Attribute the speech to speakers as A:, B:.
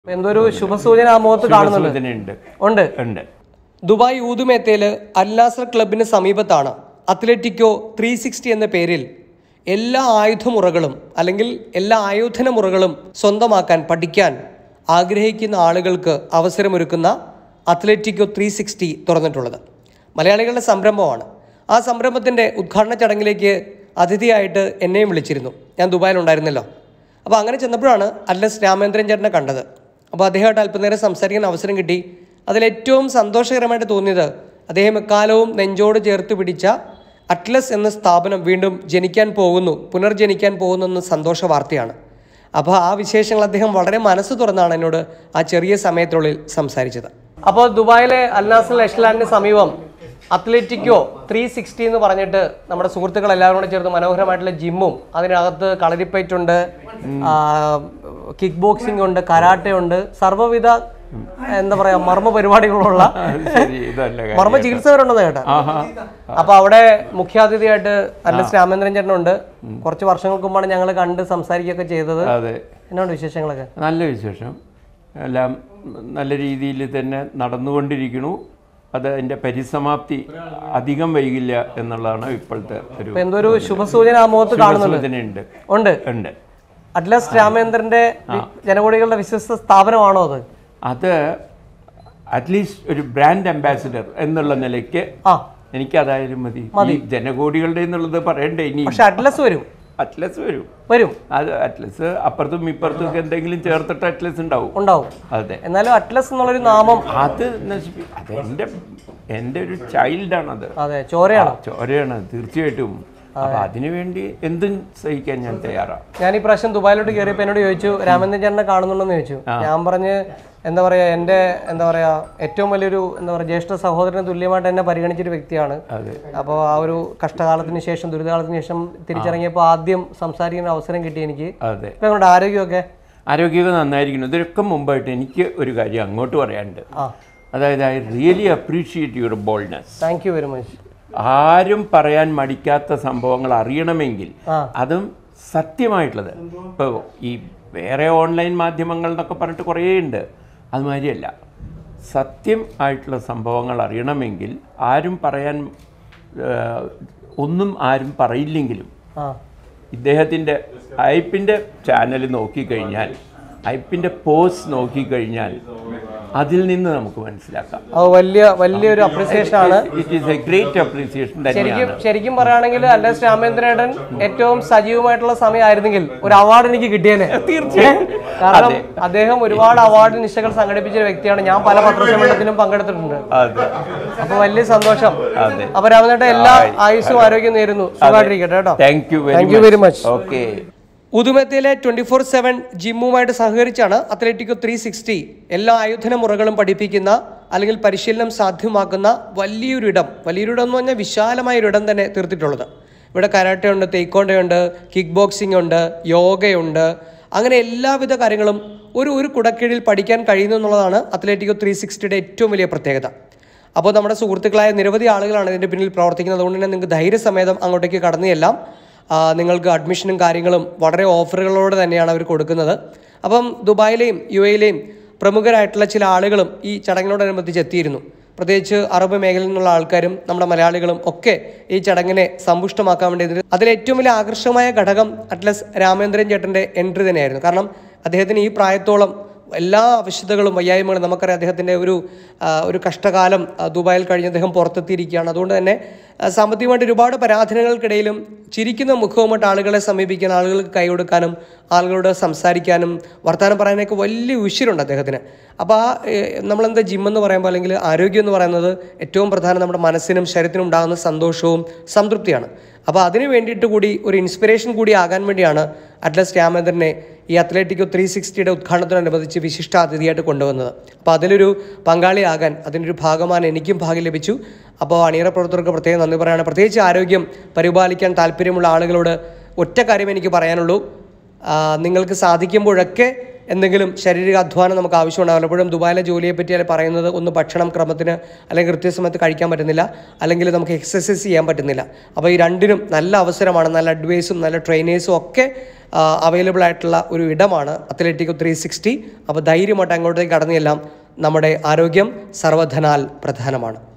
A: എന്തൊരു ശുഭസൂചന ആ മുഖത്ത് കാണുന്നുണ്ട്
B: സൂചനയുണ്ട്
A: ഉണ്ട്
B: ഉണ്ട്
A: ദുബായ് ഊതുമേത്തയിൽ അൽനാസർ ക്ലബിന് സമീപത്താണ് അത്ലറ്റിക്കോ ത്രീ സിക്സ്റ്റി എന്ന പേരിൽ എല്ലാ ആയുധമുറകളും അല്ലെങ്കിൽ എല്ലാ ആയോധന മുറകളും സ്വന്തമാക്കാൻ പഠിക്കാൻ ആഗ്രഹിക്കുന്ന ആളുകൾക്ക് അവസരമൊരുക്കുന്ന അത്ലറ്റിക്കോ ത്രീ സിക്സ്റ്റി തുറന്നിട്ടുള്ളത് മലയാളികളുടെ സംരംഭമാണ് ആ സംരംഭത്തിൻ്റെ ഉദ്ഘാടന ചടങ്ങിലേക്ക് അതിഥിയായിട്ട് എന്നെയും വിളിച്ചിരുന്നു ഞാൻ ദുബായിലുണ്ടായിരുന്നല്ലോ അപ്പോൾ അങ്ങനെ ചെന്നപ്പോഴാണ് അല്ലസ് രാമേന്ദ്രൻ ചേട്ടനെ കണ്ടത് അപ്പോൾ അദ്ദേഹമായിട്ട് അല്പനേരം സംസാരിക്കാൻ അവസരം കിട്ടി അതിലേറ്റവും സന്തോഷകരമായിട്ട് തോന്നിയത് അദ്ദേഹം എക്കാലവും നെഞ്ചോട് ചേർത്ത് പിടിച്ച അറ്റ്ലസ് എന്ന സ്ഥാപനം വീണ്ടും ജനിക്കാൻ പോകുന്നു പുനർജനിക്കാൻ പോകുന്നു എന്ന സന്തോഷ വാർത്തയാണ് അപ്പോൾ ആ വിശേഷങ്ങൾ അദ്ദേഹം വളരെ മനസ്സ് തുറന്നാണ് എന്നോട് ആ ചെറിയ സമയത്തിനുള്ളിൽ സംസാരിച്ചത് അപ്പോൾ ദുബായിലെ അൽനാസൽ എഷ്ലാൻഡിന് സമീപം അത്ലറ്റിക്കോ ത്രീ സിക്സ്റ്റി എന്ന് പറഞ്ഞിട്ട് നമ്മുടെ സുഹൃത്തുക്കൾ എല്ലാവരും കൂടെ ചേർത്ത് മനോഹരമായിട്ടുള്ള ജിമ്മും അതിനകത്ത് കളരിപ്പയറ്റ് ഉണ്ട് കിക്ക് ബോക്സിംഗ് ഉണ്ട് കരാട്ടെ ഉണ്ട് സർവ്വവിധ എന്താ പറയാ മർമ്മ പരിപാടികളുള്ള
B: ശരി ഇതല്ല കാര്യം.
A: മർമ്മ ചികിത്സ വരെ ഉണ്ടെന്ന് കേട്ടാ
B: ആഹാ
A: അപ്പൊ അവിടെ മുഖ്യാതിഥിയായിട്ട് അല്ലസ് രാമേന്ദ്രൻ ചേട്ടനുണ്ട് കുറച്ച് വർഷങ്ങൾക്ക് മുമ്പാണ് ഞങ്ങൾ കണ്ട് സംസാരിക്കുകയൊക്കെ ചെയ്തത്
B: അതെ
A: എന്നാണ് വിശേഷങ്ങളൊക്കെ
B: നല്ല വിശേഷം എല്ലാം നല്ല രീതിയിൽ തന്നെ നടന്നുകൊണ്ടിരിക്കുന്നു അത് അതിൻ്റെ പരിസമാപ്തി അധികം വൈകില്ല എന്നുള്ളതാണ് ഇപ്പോഴത്തെ ഒരു
A: അപ്പൊ എന്തോ ഒരു ശുഭസൂചന ആ മുഖത്ത് കാണുന്നുണ്ട്
B: സൂചനയുണ്ട്
A: ഉണ്ട്
B: ഉണ്ട്
A: അറ്റ്ലസ് രാമേന്ദ്രന്റെ വി- ജനകോടികളുടെ വിശ്വസ്ത സ്ഥാപനമാണോ അത്
B: അത് അറ്റ്ലീസ്റ്റ് ഒരു ബ്രാൻഡ് അംബാസിഡർ എന്നുള്ള നിലയ്ക്ക്
A: ആ
B: എനിക്ക് അതായാലും മതി ഈ ജനകോടികളുടെ എന്നുള്ളത് പറയണ്ടേ ഇനി
A: പക്ഷെ അറ്റ്ലസ് വരും
B: അറ്റ്ലസ് വരും
A: വരും
B: അത് അറ്റ്ലസ് അപ്പുറത്തും ഇപ്പുറത്തും ഒക്കെ എന്തെങ്കിലും ചേർത്തിട്ട് അറ്റ്ലസ് ഉണ്ടാവും
A: ഉണ്ടാവും
B: അതെ
A: എന്നാലും അറ്റ്ലസ് എന്നുള്ളൊരു നാമം
B: അത് നശിപ്പി അത് എൻ്റെ എൻ്റെ ഒരു ചൈൽഡാണത്
A: അതെ ചോരയാണ്
B: ചോരയാണ് തീർച്ചയായിട്ടും അപ്പൊ അതിനു വേണ്ടി എന്തും സഹിക്കാൻ ഞാൻ തയ്യാറാണ്
A: ഞാൻ ഈ പ്രാവശ്യം ദുബായിലോട്ട് കയറിയപ്പോൾ എന്നോട് ചോദിച്ചു രാമേന്ദ്രൻ ചേട്ടനെ കാണുന്നുണ്ടെന്ന് ചോദിച്ചു ഞാൻ പറഞ്ഞ് എന്താ പറയാ എൻ്റെ എന്താ പറയാ ഏറ്റവും വലിയൊരു എന്താ പറയാ ജ്യേഷ്ഠ സഹോദരന് തുല്യമായിട്ട് എന്നെ പരിഗണിച്ചൊരു വ്യക്തിയാണ്
B: അതെ
A: അപ്പോൾ ആ ഒരു കഷ്ടകാലത്തിന് ശേഷം ദുരിതകാലത്തിന് ശേഷം തിരിച്ചിറങ്ങിയപ്പോൾ ആദ്യം സംസാരിക്കുന്ന അവസരം കിട്ടി എനിക്ക്
B: അതെ
A: ഇപ്പം നമ്മുടെ ആരോഗ്യമൊക്കെ
B: ആരോഗ്യമൊക്കെ നന്നായിരിക്കുന്നു ഇതിനൊക്കെ മുമ്പായിട്ട് എനിക്ക് ഒരു കാര്യം അങ്ങോട്ട് പറയാനുണ്ട്
A: ആ
B: അതായത് I really appreciate your boldness
A: thank you very much
B: ആരും പറയാൻ മടിക്കാത്ത സംഭവങ്ങൾ അറിയണമെങ്കിൽ
A: ആ.
B: അതും സത്യമായിട്ടുള്ളത് ഇപ്പോൾ ഈ വേറെ ഓൺലൈൻ മാധ്യമങ്ങൾ എന്നൊക്കെ പറഞ്ഞിട്ട് കുറേ ഉണ്ട് അതുമാതിരിയല്ല സത്യം ആയിട്ടുള്ള സംഭവങ്ങൾ അറിയണമെങ്കിൽ ആരും പറയാൻ ഏഹ്, ഒന്നും ആരും പറയില്ലെങ്കിലും
A: ആ
B: ഇദ്ദേഹത്തിൻ്റെ ഐപ്പിൻ്റെ ചാനൽ നോക്കിക്കഴിഞ്ഞാൽ ഐപ്പിൻ്റെ പോസ്റ്റ് നോക്കിക്കഴിഞ്ഞാൽ അതിൽ നിന്ന് നമുക്ക് മനസ്സിലാക്കാം
A: അത് വലിയ വലിയൊരു അപ്രിസിയേഷൻ ആണ്
B: it is a great appreciation
A: ശരിക്കും
B: തന്നെയാണ്
A: ശരിക്കും പറയുകയാണെങ്കിൽ അല്ലസ് രാമേന്ദ്രേട്ടൻ ഏറ്റവും സജീവമായിട്ടുള്ള സമയമായിരുന്നെങ്കിൽ ഒരു അവാർഡ് എനിക്ക് കിട്ടിയേനെ
B: തീർച്ചയായും.
A: കാരണം
B: അതെ.
A: അദ്ദേഹം ഒരുപാട് അവാർഡ് നിശകൾ സംഘടിപ്പിച്ച ഒരു വ്യക്തിയാണ് ഞാൻ പല പത്രസമ്മേളനത്തിലും പങ്കെടുത്തിട്ടുണ്ട്
B: അതെ
A: അപ്പൊ വലിയ സന്തോഷം
B: അതെ.
A: അപ്പൊ രാമേന്ദ്രേട്ടൻ എല്ലാ ആയുസ്സും ആരോഗ്യം നേരുന്നു സുഖമായിട്ടിരിക്കട്ടെ കേട്ടോ
B: thank you
A: Thank you very much.
B: Okay
A: ഉദുമത്തയിലെ ട്വന്റി ഫോർ സെവൻ ജിമ്മുമായിട്ട് സഹകരിച്ചാണ് അത്ലറ്റിക്കോ ത്രീ സിക്സ്റ്റി എല്ലാ ആയുധന മുറകളും പഠിപ്പിക്കുന്ന അല്ലെങ്കിൽ പരിശീലനം സാധ്യമാക്കുന്ന വലിയൊരു ഇടം വലിയൊരു ഇടം എന്ന് പറഞ്ഞാൽ വിശാലമായ ഒരു ഇടം തന്നെ തീർത്തിട്ടുള്ളത് ഇവിടെ കരാട്ടെ ഉണ്ട് തെയ്ക്കോണ്ടയുണ്ട് കിക്ക് ബോക്സിംഗ് ഉണ്ട് യോഗയുണ്ട് അങ്ങനെ എല്ലാവിധ കാര്യങ്ങളും ഒരു ഒരു കുടക്കീഴിൽ പഠിക്കാൻ കഴിയുന്നു എന്നുള്ളതാണ് അത്ലറ്റിക്കോ ത്രീ സിക്സ്റ്റിയുടെ ഏറ്റവും വലിയ പ്രത്യേകത അപ്പോൾ നമ്മുടെ സുഹൃത്തുക്കളായ നിരവധി ആളുകളാണ് ഇതിൻ്റെ പിന്നിൽ പ്രവർത്തിക്കുന്നത് അതുകൊണ്ട് തന്നെ നിങ്ങൾക്ക് ധൈര്യസമേതം അങ്ങോട്ടേക്ക് കടന്നു ചെല്ലാം ആ, നിങ്ങൾക്ക് അഡ്മിഷനും കാര്യങ്ങളും വളരെ ഓഫറുകളോടെ തന്നെയാണ് അവർ കൊടുക്കുന്നത് അപ്പം ദുബായിലെയും യു എയിലെയും പ്രമുഖരായിട്ടുള്ള ചില ആളുകളും ഈ ചടങ്ങിനോടനുബന്ധിച്ച് എത്തിയിരുന്നു പ്രത്യേകിച്ച് അറബ് മേഖലയിൽ നിന്നുള്ള ആൾക്കാരും നമ്മുടെ മലയാളികളും ഒക്കെ ഈ ചടങ്ങിനെ സമ്പുഷ്ടമാക്കാൻ വേണ്ടി എത്തിയിരുന്നു. അതിൽ ഏറ്റവും വലിയ ആകർഷകമായ ഘടകം അറ്റ്ലസ് രാമേന്ദ്രൻ ചേട്ടൻ്റെ എൻട്രി തന്നെയായിരുന്നു കാരണം അദ്ദേഹത്തിന് ഈ പ്രായത്തോളം എല്ലാ അവശതകളും വയ്യായ്മകളും നമുക്കറിയാം അദ്ദേഹത്തിൻ്റെ ഒരു ആ, ഒരു കഷ്ടകാലം ആ, ദുബായിൽ കഴിഞ്ഞ് അദ്ദേഹം പുറത്തെത്തിയിരിക്കുകയാണ് അതുകൊണ്ട് തന്നെ ആ, സാമ്പത്തികമായിട്ട് ഒരുപാട് പരാധീനങ്ങൾക്കിടയിലും ചിരിക്കുന്ന മുഖവുമായിട്ട് ആളുകളെ സമീപിക്കാൻ ആളുകൾക്ക് കൈ കൊടുക്കാനും ആളുകളോട് സംസാരിക്കാനും വർത്തമാനം പറയാനൊക്കെ വലിയ ഉശിരുണ്ട് അദ്ദേഹത്തിന് അപ്പോൾ ആ ഏ, നമ്മളെന്താ ജിം എന്ന് പറയുമ്പോൾ അല്ലെങ്കിൽ ആരോഗ്യം എന്ന് പറയുന്നത് ഏറ്റവും പ്രധാനം നമ്മുടെ മനസ്സിനും ശരീരത്തിനും ഉണ്ടാകുന്ന സന്തോഷവും സംതൃപ്തിയാണ് അപ്പോൾ അതിന് വേണ്ടിയിട്ട് കൂടി ഒരു ഇൻസ്പിറേഷൻ കൂടി ആകാൻ വേണ്ടിയാണ് അറ്റ്ലസ് രാമേന്ദ്രനെ ഈ അത്ലറ്റിക്കോ ത്രീ സിക്സ്റ്റിയുടെ ഉദ്ഘാടനത്തോടനുബന്ധിച്ച് വിശിഷ്ടാതിഥിയായിട്ട് കൊണ്ടുവന്നത് അപ്പോൾ അതിലൊരു പങ്കാളിയാകാൻ അതിനൊരു ഭാഗമാണ് എനിക്കും ഭാഗ്യം ലഭിച്ചു അപ്പോൾ അണിയറ പ്രവർത്തകർക്ക് പ്രത്യേകം നന്ദി പറയുകയാണ് പ്രത്യേകിച്ച് ആരോഗ്യം പരിപാലിക്കാൻ താല്പര്യമുള്ള ആളുകളോട് ഒറ്റ കാര്യം എനിക്ക് പറയാനുള്ളൂ ആ, നിങ്ങൾക്ക് സാധിക്കുമ്പോഴൊക്കെ എന്തെങ്കിലും ശാരീരിക അധ്വാനം നമുക്ക് ആവശ്യമുണ്ടാകും പലപ്പോഴും ദുബായിലെ ജോലിയെ പറ്റി അല്ലെങ്കിൽ പറയുന്നത് ഒന്ന് ഭക്ഷണം ക്രമത്തിന് അല്ലെങ്കിൽ കൃത്യസമയത്ത് കഴിക്കാൻ പറ്റുന്നില്ല അല്ലെങ്കിൽ നമുക്ക് എക്സസൈസ് ചെയ്യാൻ പറ്റുന്നില്ല അപ്പോൾ ഈ രണ്ടിനും നല്ല അവസരമാണ് നല്ല അഡ്വൈസും നല്ല ട്രെയിനേഴ്സും ഒക്കെ അവൈലബിൾ ആയിട്ടുള്ള ഒരു ഇടമാണ് അത്ലറ്റിക്കോ ത്രീ സിക്സ്റ്റി അപ്പോൾ ധൈര്യമായിട്ട് അങ്ങോട്ടേക്ക് കടന്നെല്ലാം നമ്മുടെ ആരോഗ്യം സർവധനാൽ പ്രധാനമാണ്